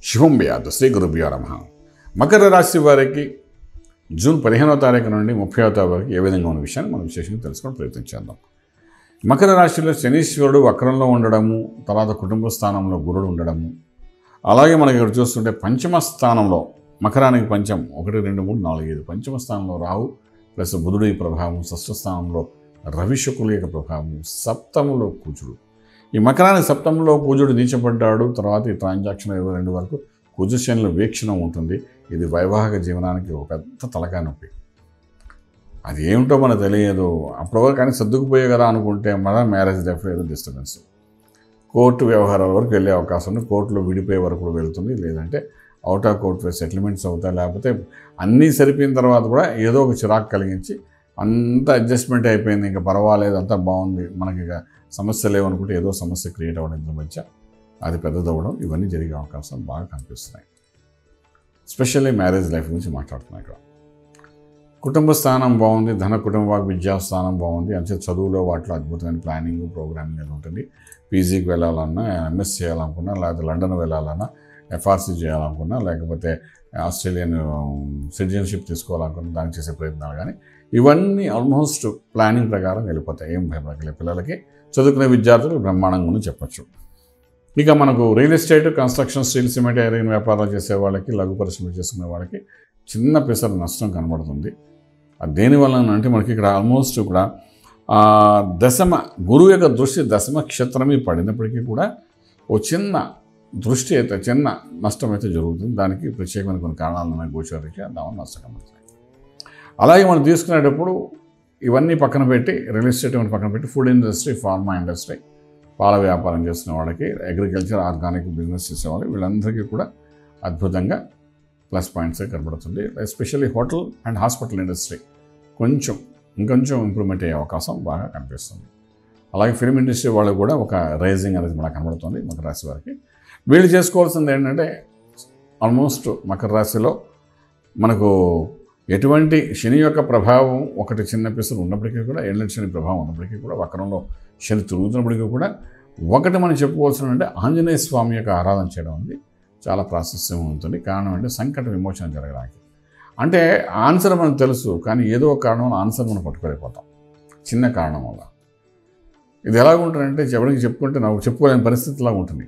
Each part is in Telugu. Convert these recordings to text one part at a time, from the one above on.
శుభం వ్యాధు శ్రీ గురుభ్యో నమ మకర రాశి వారికి జూన్ పదిహేనవ తారీఖు నుండి ముప్పైవ తారీఖు వరకు ఏ విధంగా ఉన్న విషయాన్ని మనం విశేషంగా తెలుసుకొని ప్రయత్నం చేద్దాం మకర రాశిలో శనీశ్వరుడు వక్రంలో ఉండడము తర్వాత కుటుంబ స్థానంలో గురుడు ఉండడము అలాగే మనకి ఇక్కడ చూస్తుంటే పంచమ స్థానంలో మకరానికి పంచం ఒకటి రెండు మూడు నాలుగు ఐదు పంచమ స్థానంలో రాహు ప్లస్ బుధుడి ప్రభావం షష్ఠ స్థానంలో రవి శుక్రుల యొక్క ప్రభావం సప్తములో కూచుడు ఈ మకరానికి సప్తమంలో కూజుడు నీచపడ్డాడు తర్వాత ఈ ట్రాన్సాక్షన్ ఇరవై రెండు వరకు కుజశనుల వీక్షణ ఉంటుంది ఇది వైవాహిక జీవనానికి ఒక పెద్ద తలకాయ నొప్పి అది ఏమిటో మనకు తెలియదు అప్పటి వరకు కానీ సర్దుకుపోయే కదా అనుకుంటే మన మ్యారేజ్ లైఫ్లో ఏదో డిస్టర్బెన్స్ కోర్టు వ్యవహారాల వరకు వెళ్ళే అవకాశం ఉంది కోర్టులో విడిపోయే వరకు కూడా వెళ్తుంది లేదంటే అవుట్ ఆఫ్ కోర్ట్ సెటిల్మెంట్స్ అవుతాయి లేకపోతే అన్నీ సరిపోయిన తర్వాత కూడా ఏదో ఒక చిరాకు కలిగించి అంత అడ్జస్ట్మెంట్ అయిపోయింది ఇంకా పర్వాలేదు అంతా బాగుంది మనకి ఇక సమస్య లేవనుకుంటే ఏదో సమస్య క్రియేట్ అవ్వడం ఇద్దరి మధ్య అది పెద్దదవ్వడం ఇవన్నీ జరిగే అవకాశం బాగా కనిపిస్తున్నాయి స్పెషల్లీ మ్యారేజ్ లైఫ్ గురించి మాట్లాడుతున్నాం ఇక్కడ కుటుంబ స్థానం బాగుంది ధన కుటుంబ విద్యా స్థానం బాగుంది అంటే చదువులో వాటిలో అద్భుతమైన ప్లానింగ్ ప్రోగ్రామింగ్ అది ఉంటుంది పీజీకి వెళ్ళాలన్నా ఎంఎస్ చేయాలనుకున్నా లేకపోతే లండన్ వెళ్ళాలన్నా ఎఫ్ఆర్సీ చేయాలనుకున్నా లేకపోతే ఆస్ట్రేలియన్ సిటిజన్షిప్ తీసుకోవాలనుకున్నా దానికి చేసే ప్రయత్నాలు కానీ ఇవన్నీ ఆల్మోస్ట్ ప్లానింగ్ ప్రకారం వెళ్ళిపోతాయి ఏం భయపడగలే పిల్లలకి చదువుకునే విద్యార్థులు బ్రహ్మాండంగా ఉంది చెప్పచ్చు ఇక మనకు real estate construction steel cement iron వ్యాపారాలు చేసే వాళ్ళకి లఘు పరిశ్రమ చేసుకునే వాళ్ళకి చిన్న పెసరు నష్టం కనబడుతుంది అది దేనివల్ల అంటే మనకి ఇక్కడ ఆల్మోస్ట్ కూడా ఆ, దశమ గురువు యొక్క దృష్టి దశమ క్షేత్రమే పడినప్పటికీ కూడా ఓ చిన్న దృష్టి అయితే చిన్న నష్టం అయితే జరుగుతుంది దానికి ప్రత్యేకమైన కొన్ని కారణాలు ఉన్నాయి గోచారీత్యా దాని నష్టం కనబడుతుంది అలాగే మనం తీసుకునేటప్పుడు ఇవన్నీ పక్కన పెట్టి రియల్ ఎస్టేట్ ఇవన్నీ పక్కన పెట్టి ఫుడ్ ఇండస్ట్రీ ఫార్మా ఇండస్ట్రీ పాల వ్యాపారం చేస్తున్న వాళ్ళకి అగ్రికల్చర్ ఆర్గానిక్ బిజినెస్ చేసే వాళ్ళకి వీళ్ళందరికీ కూడా అద్భుతంగా ప్లస్ పాయింట్స్ కనబడుతుంది especially hotel and hospital industry కొంచెం ఇంకొంచెం ఇంప్రూవ్మెంట్ అయ్యే అవకాశం బాగా కనిపిస్తుంది అలాగే ఫిల్మ్ ఇండస్ట్రీ వాళ్ళకి కూడా ఒక రైజింగ్ అనేది మనకు కనబడుతుంది మకర రాశి వారికి వీళ్ళు చేసుకోవాల్సింది ఏంటంటే ఆల్మోస్ట్ మకర రాశిలో మనకు ఎటువంటి శని యొక్క ప్రభావం ఒకటి చిన్న పిసరు ఉన్నప్పటికీ కూడా ఏళ్ళ శని ప్రభావం ఉన్నప్పటికీ కూడా వక్రంలో శని తిరుగుతున్నప్పటికీ కూడా ఒకటి మనం చెప్పుకోవాల్సిన అంటే ఆంజనేయ స్వామి యొక్క ఆరాధన చేయడం ఉంది చాలా ప్రాశస్యం ఉంటుంది కారణం అంటే సంకట విమోచన జరగడానికి అంటే ఆన్సర్ మనకు తెలుసు కానీ ఏదో ఒక కారణం వల్ల ఆన్సర్ మనం పట్టుకోలేకపోతాం చిన్న కారణం వల్ల ఇది ఎలాగ ఉంటుందంటే ఎవరికి చెప్పుకుంటే నాకు చెప్పుకోలేని పరిస్థితిలా ఉంటుంది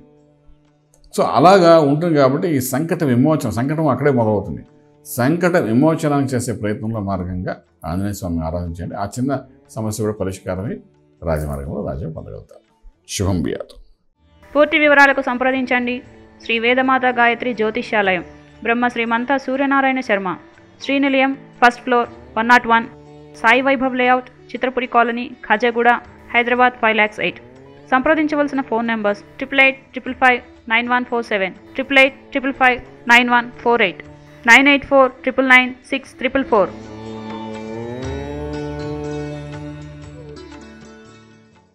సో అలాగా ఉంటుంది కాబట్టి ఈ సంకట విమోచన సంకటం అక్కడే మొదలవుతుంది సంకట విమోచనానికి చేసే ప్రయత్నంలో మార్గంగా ఆంజనేయ స్వామిని ఆరాధించండి ఆ చిన్న సమస్య కూడా పరిష్కారమై రాజమార్గంలో రాజ్యం పొందగలుగుతారు శుభం బియాతు పూర్తి వివరాలకు సంప్రదించండి శ్రీ వేదమాత గాయత్రి జ్యోతిష్యాలయం Brahma Srimantha Suryanarayana Sharma Srinilayam first floor one naught one Sai Vaibhav layout Chitrapuri colony Khajaguda Hyderabad five lakhs eight సంప్రదించవలసిన phone numbers triple eight triple five nine one four seven triple eight triple five nine one four eight nine eight four triple nine six triple four